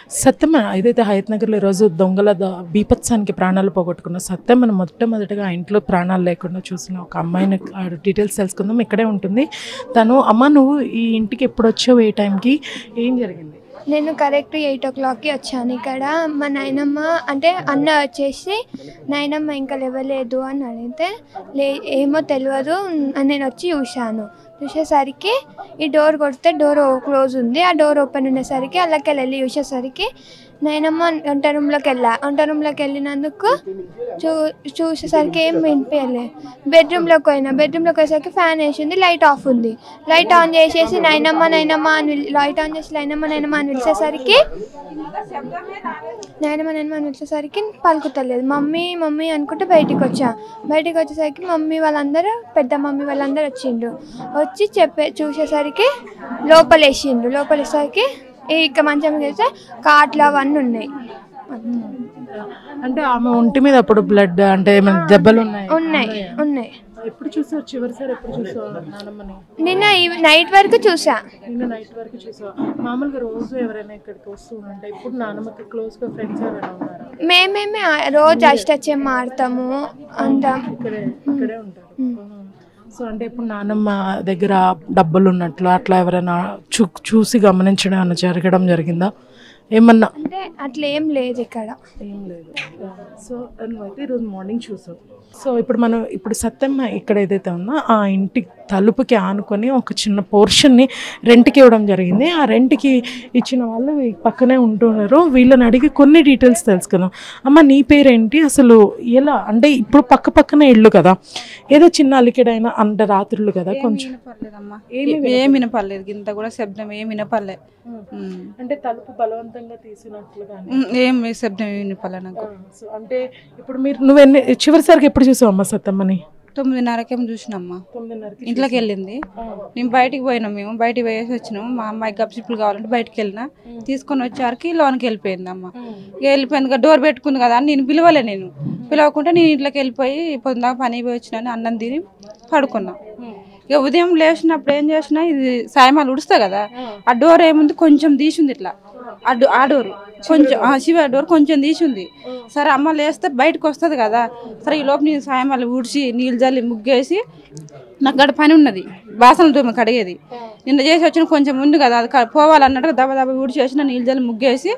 సత్యమ ఏదైతే హయత్ నగర్లో ఈరోజు దొంగల ద- బీభత్సానికి ప్రాణాలు పోగొట్టుకున్న సత్యం మనం మొట్టమొదటిగా ఆ ఇంట్లో ప్రాణాలు లేకుండా చూసిన ఒక అమ్మాయిని ఆ డీటెయిల్స్ తెలుసుకుందాం ఇక్కడే ఉంటుంది తను అమ్మ నువ్వు ఈ ఇంటికి ఎప్పుడు వచ్చావు ఏ టైంకి ఏం జరిగింది నేను కరెక్ట్ ఎయిట్ ఓ క్లాక్కి వచ్చాను ఇక్కడ మా నాయనమ్మ అంటే అన్న వచ్చేసి నాయనమ్మ ఇంకా లేవలేదు అని అడిగితే లే ఏమో తెలియదు అని నేను వచ్చి చూశాను చూసేసరికి ఈ డోర్ కొడితే డోర్ క్లోజ్ ఉంది ఆ డోర్ ఓపెన్ ఉండేసరికి అల్లకి వెళ్ళి చూసేసరికి నాయనమ్మ వంట రూమ్లోకి వెళ్ళా వంట రూమ్లోకి వెళ్ళినందుకు చూ చూసేసరికి ఏం వినిపించలే బెడ్రూమ్లోకి పోయినా బెడ్రూమ్లోకి పోయేసరికి ఫ్యాన్ వేసింది లైట్ ఆఫ్ ఉంది లైట్ ఆన్ చేసేసి నైనమ్మ నైనమ్మ అని పిలి- లైట్ ఆన్ చేసి నైనమ్మ నైనమ్మ అని పిలిచేసరికి నాయనమ్మ నాయనమ్మ అని పిలిచేసరికి పలుకుతలేదు మమ్మీ మమ్మీ అనుకుంటే బయటికి వచ్చా బయటికి వచ్చేసరికి మమ్మీ వాళ్ళందరూ పెద్ద మమ్మీ వాళ్ళందరూ వచ్చిండ్రు వచ్చి చెప్పే చూసేసరికి లోపలేసిండ్రు లోపలేసరికి ఇక మంచం మీద వేస్తే కాట్లు అవన్నీ ఉన్నాయి అంటే ఆమె ఒంటి మీద అప్పుడు బ్లడ్ అంటే ఏమైనా దెబ్బలు ఉన్నాయి ఉన్నాయి ఉన్నాయి ఎప్పుడు చూసావు చివరిసారి ఎప్పుడు చూసావు నానమ్మని నిన్న ఈ- నైట్ వరకు చూసా నిన్న నైట్ వరకు చూసావు మామూలుగా రోజు ఎవరైనా ఇక్కడికి వస్తూ ఉంటే ఇప్పుడు నానమ్మకి క్లోజ్గా ఫ్రెండ్స్ ఎవరైనా ఉన్నారా మేమేమే ఆ- రోజు అష్టచమ్మ ఆడతాము అంటాం ఇక్కడే ఇక్కడే ఉంటారు సో అంటే ఇప్పుడు నానమ్మ దగ్గర డబ్బులు ఉన్నట్లు అట్లా ఎవరైనా చూ చూసి గమనించడం ఏమైనా జరగడం జరిగిందా ఏమన్నా అంటే అట్లా ఏం లేదు ఇక్కడ ఏం లేదు సో నువ్వైతే ఈరోజు మార్నింగ్ చూసావు సో ఇప్పుడు మనం ఇప్పుడు సత్యమ్మ ఇక్కడ ఏదైతే ఉందో ఆ ఇంటి తలుపుకి ఆనుకొని ఒక చిన్న పోర్షన్ని రెంట్కి ఇవ్వడం జరిగింది ఆ రెంట్కి ఇచ్చిన వాళ్ళు ఈ పక్కనే ఉంటున్నారు వీళ్ళని అడిగి కొన్ని డీటెయిల్స్ తెలుసుకుందాం అమ్మ నీ పేరేంటి అసలు ఎలా అంటే ఇప్పుడు పక్క పక్కనే ఇల్లు కదా ఏదో చిన్న అలికెడైనా అంటే రాత్రులు కదా కొంచెం వినపడలేదమ్మా ఏం వినపడలేదు ఇంత కూడా శబ్దం ఏం వినపడలే ఉమ్. అంటే తలుపు బలవంతంగా తీసినట్లు కానీ ఉమ్, ఏం శబ్దం ఏం వినపడలే నాకు సో అంటే ఇప్పుడు మీరు నువ్వు ఎన్ని చివరిసారికి ఎప్పుడు చూసావు అమ్మ సత్తమ్మని తొమ్మిదిన్నరకేమో చూసినమ్మా తొమ్మిదిన్నరకి ఇంట్లోకి వెళ్ళింది నేను బయటికి పోయినాం మేము బయటికి పోయేసి వచ్చినాము మా అమ్మాయి గప్సిప్పులు కావాలంటే బయటికి వెళ్ళిన తీసుకొని వచ్చేసరికి లోనికి వెళ్ళిపోయింది అమ్మ ఇక వెళ్ళిపోయింది కదా డోర్ పెట్టుకుంది కదా అని నేను పిలవలే నేను పిలవకుంటే నేను ఇంట్లోకి వెళ్ళిపోయి పొద్దున పని పోయి వచ్చినాను అన్నం తిని పడుకున్నా ఇక ఉదయం లేచినప్పుడు ఏం చేసినా ఇది సాయమాలు ఉడుస్తా కదా ఆ డోర్ ఏముంది కొంచెం తీసింది ఇట్లా ఆ డో- ఆ డోర్ కొంచెం ఆ శివ డోర్ కొంచెం తీసింది సరే అమ్మ లేస్తే బయటకు వస్తుంది కదా సరే ఈ లోపు నేను సాయమాలు ఊడ్చి నీళ్ళు జల్లి ముగ్గేసి నాకు గడ పని ఉన్నది బాసనలు దుమ్మ కడిగేది నిన్న చేసి వచ్చిన కొంచెం ఉంది కదా అది క- పోవాలన్నట్టు దెబ్బ దెబ్బ ఊడ్చి వేసిన నీళ్ళు జల్లి ముగ్గేసి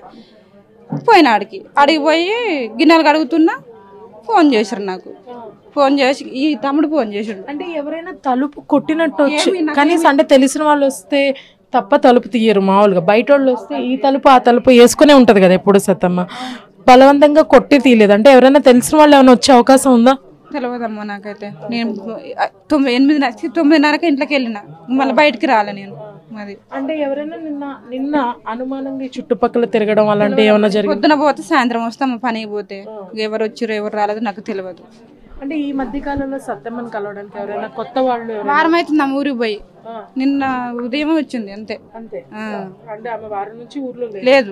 పోయిన ఆడికి ఆడికి పోయి గిన్నెలు కడుగుతున్నా ఫోన్ చేశారు నాకు ఫోన్ చేసి ఈ తమ్ముడు ఫోన్ చేసిండు అంటే ఎవరైనా తలుపు కొట్టినట్టు వచ్చి కనీసం అంటే తెలిసిన వాళ్ళు వస్తే తప్ప తలుపు తీయరు మామూలుగా బయట వాళ్ళు వస్తే ఈ తలుపు ఆ తలుపు వేసుకునే ఉంటది కదా ఎప్పుడు సత్తమ్మ బలవంతంగా కొట్టి తీయలేదు అంటే ఎవరైనా తెలిసిన వాళ్ళు ఏమైనా వచ్చే అవకాశం ఉందా తెలియదమ్మా నాకైతే నేను తొమ్మిది ఎనిమిది తొమ్మిదిన్నరకి ఇంట్లోకి వెళ్ళిన మళ్ళీ బయటికి రాలే నేను మరి అంటే ఎవరైనా నిన్న నిన్న అనుమానంగా ఈ చుట్టుపక్కల తిరగడం అలాంటి ఏమైనా జరిగింది పొద్దున పోతే సాయంత్రం వస్తాము పనికి పోతే ఎవరు వచ్చారో ఎవరు రాలేదో నాకు తెలియదు అంటే ఈ మధ్య కాలంలో సత్తమ్మని కలవడానికి ఎవరైనా కొత్త వాళ్ళు ఎవరైనా వారం అవుతుంది అమ్మ ఊరికి పోయి నిన్న ఉదయం వచ్చింది అంతే అంతే ఆ. అంటే ఆమె వారం నుంచి ఊర్లో లేదు లేదు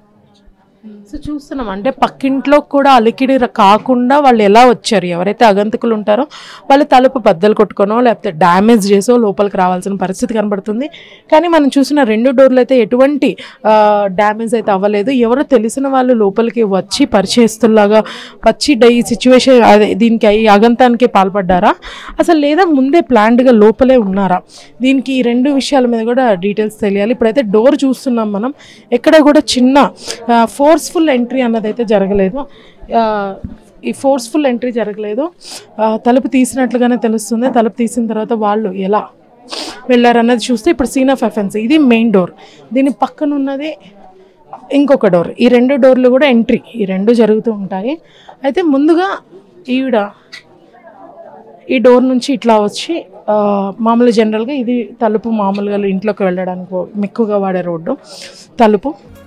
సో చూస్తున్నాం అంటే పక్కింట్లో కూడా అలికిడి ర- కాకుండా వాళ్ళు ఎలా వచ్చారు ఎవరైతే అగంతకులు ఉంటారో వాళ్ళు తలుపు బద్దలు కొట్టుకోనో లేకపోతే డ్యామేజ్ చేసో లోపలికి రావాల్సిన పరిస్థితి కనబడుతుంది కానీ మనం చూసిన రెండు డోర్లు అయితే ఎటువంటి డ్యామేజ్ అయితే అవ్వలేదు ఎవరో తెలిసిన వాళ్ళు లోపలికి వచ్చి పరిచయస్తులాగా వచ్చి డై సిచ్యువేషన్ అదే దీనికి ఈ అగంతానికి పాల్పడ్డారా అసలు లేదా ముందే ప్లాన్డ్గా లోపలే ఉన్నారా దీనికి ఈ రెండు విషయాల మీద కూడా డీటెయిల్స్ తెలియాలి ఇప్పుడైతే డోర్ చూస్తున్నాం మనం ఎక్కడ కూడా చిన్న ఫోర్స్ఫుల్ ఎంట్రీ అన్నది అయితే జరగలేదు ఆ, ఈ ఫోర్స్ఫుల్ ఎంట్రీ జరగలేదు ఆ, తలుపు తీసినట్లుగానే తెలుస్తుంది తలుపు తీసిన తర్వాత వాళ్ళు ఎలా వెళ్ళారన్నది చూస్తే ఇప్పుడు సీన్ ఆఫ్ ఎఫెన్స్ ఇది మెయిన్ డోర్ దీని పక్కన ఉన్నది ఇంకొక డోర్ ఈ రెండు డోర్లు కూడా ఎంట్రీ ఈ రెండు జరుగుతూ ఉంటాయి అయితే ముందుగా ఈవిడ ఈ డోర్ నుంచి ఇట్లా వచ్చి ఆ, మామూలు జనరల్గా ఇది తలుపు మామూలుగా ఇంట్లోకి వెళ్ళడానికి ఎక్కువగా వాడే రోడ్డు తలుపు